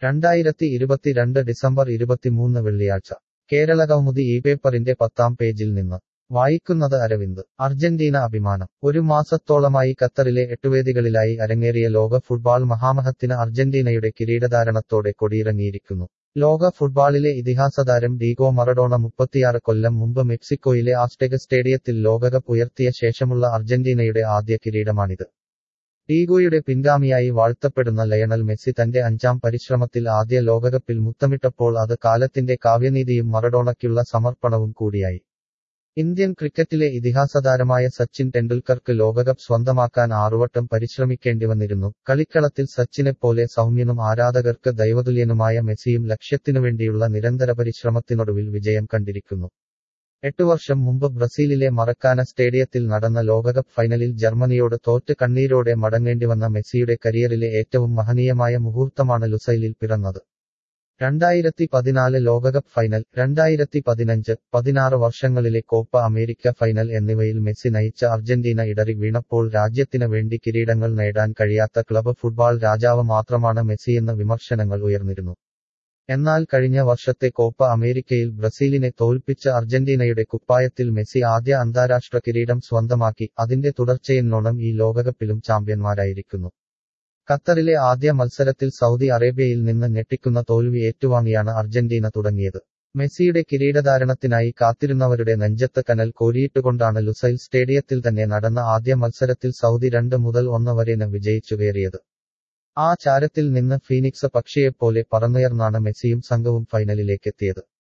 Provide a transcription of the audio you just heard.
രണ്ടായിരത്തി ഇരുപത്തിരണ്ട് ഡിസംബർ ഇരുപത്തിമൂന്ന് വെള്ളിയാഴ്ച കേരളകൗമുദി ഈ പേപ്പറിന്റെ പത്താം പേജിൽ നിന്ന് വായിക്കുന്നത് അരവിന്ദ് അർജന്റീന അഭിമാനം ഒരു മാസത്തോളമായി ഖത്തറിലെ എട്ടുവേദികളിലായി അരങ്ങേറിയ ലോക ഫുട്ബാൾ മഹാമഹത്തിന് അർജന്റീനയുടെ കിരീടധാരണത്തോടെ കൊടിയിറങ്ങിയിരിക്കുന്നു ലോക ഫുട്ബാളിലെ ഇതിഹാസതാരം ഡീഗോ മറഡോണ മുപ്പത്തിയാറ് കൊല്ലം മുമ്പ് മെക്സിക്കോയിലെ ആസ്റ്റെഗ് സ്റ്റേഡിയത്തിൽ ലോകകപ്പ് ഉയർത്തിയ ശേഷമുള്ള അർജന്റീനയുടെ ആദ്യ കിരീടമാണിത് ഡീഗോയുടെ പിൻഗാമിയായി വാഴ്ത്തപ്പെടുന്ന ലയണൽ മെസ്സി തന്റെ അഞ്ചാം പരിശ്രമത്തിൽ ആദ്യ ലോകകപ്പിൽ മുത്തമിട്ടപ്പോൾ അത് കാലത്തിന്റെ കാവ്യനീതിയും മറഡോണയ്ക്കുള്ള സമർപ്പണവും കൂടിയായി ഇന്ത്യൻ ക്രിക്കറ്റിലെ ഇതിഹാസതാരമായ സച്ചിൻ ടെണ്ടുൽക്കർക്ക് ലോകകപ്പ് സ്വന്തമാക്കാൻ ആറുവട്ടം പരിശ്രമിക്കേണ്ടി വന്നിരുന്നു കളിക്കളത്തിൽ സച്ചിനെപ്പോലെ സൗമ്യനും ആരാധകർക്ക് ദൈവതുല്യനുമായ മെസ്സിയും ലക്ഷ്യത്തിനുവേണ്ടിയുള്ള നിരന്തര പരിശ്രമത്തിനൊടുവിൽ വിജയം കണ്ടിരിക്കുന്നു എട്ടു വർഷം മുമ്പ് ബ്രസീലിലെ മറക്കാന സ്റ്റേഡിയത്തിൽ നടന്ന ലോകകപ്പ് ഫൈനലിൽ ജർമ്മനിയോട് തോറ്റ് കണ്ണീരോടെ മടങ്ങേണ്ടിവന്ന മെസ്സിയുടെ കരിയറിലെ ഏറ്റവും മഹനീയമായ മുഹൂർത്തമാണ് ലുസൈലിൽ പിറന്നത് രണ്ടായിരത്തി പതിനാല് ലോകകപ്പ് ഫൈനൽ രണ്ടായിരത്തി പതിനഞ്ച് പതിനാറ് വർഷങ്ങളിലെ കോപ്പ അമേരിക്ക ഫൈനൽ എന്നിവയിൽ മെസ്സി നയിച്ച അർജന്റീന ഇടറി വീണപ്പോൾ രാജ്യത്തിന് വേണ്ടി കിരീടങ്ങൾ നേടാൻ കഴിയാത്ത ക്ലബ് ഫുട്ബാൾ രാജാവ് മാത്രമാണ് മെസ്സിയെന്ന വിമർശനങ്ങൾ ഉയർന്നിരുന്നു എന്നാൽ കഴിഞ്ഞ വർഷത്തെ കോപ്പ അമേരിക്കയിൽ ബ്രസീലിനെ തോൽപ്പിച്ച അർജന്റീനയുടെ കുപ്പായത്തിൽ മെസ്സി ആദ്യ അന്താരാഷ്ട്ര കിരീടം സ്വന്തമാക്കി അതിന്റെ തുടർച്ചയെന്നോണം ഈ ലോകകപ്പിലും ചാമ്പ്യന്മാരായിരിക്കുന്നു ഖത്തറിലെ ആദ്യ മത്സരത്തിൽ സൗദി അറേബ്യയിൽ നിന്ന് ഞെട്ടിക്കുന്ന തോൽവി ഏറ്റുവാങ്ങിയാണ് അർജന്റീന തുടങ്ങിയത് മെസ്സിയുടെ കിരീടധാരണത്തിനായി കാത്തിരുന്നവരുടെ നെഞ്ചത്ത് കനൽ കോരിയിട്ടുകൊണ്ടാണ് ലുസൈൽ സ്റ്റേഡിയത്തിൽ തന്നെ നടന്ന ആദ്യ മത്സരത്തിൽ സൗദി രണ്ട് മുതൽ ഒന്ന് വരെ വിജയിച്ചു കയറിയത് ആ ചാരത്തിൽ നിന്ന് ഫീനിക്സ് പക്ഷിയെപ്പോലെ പറന്നുയർന്നാണ് മെസ്സിയും സംഘവും ഫൈനലിലേക്കെത്തിയത്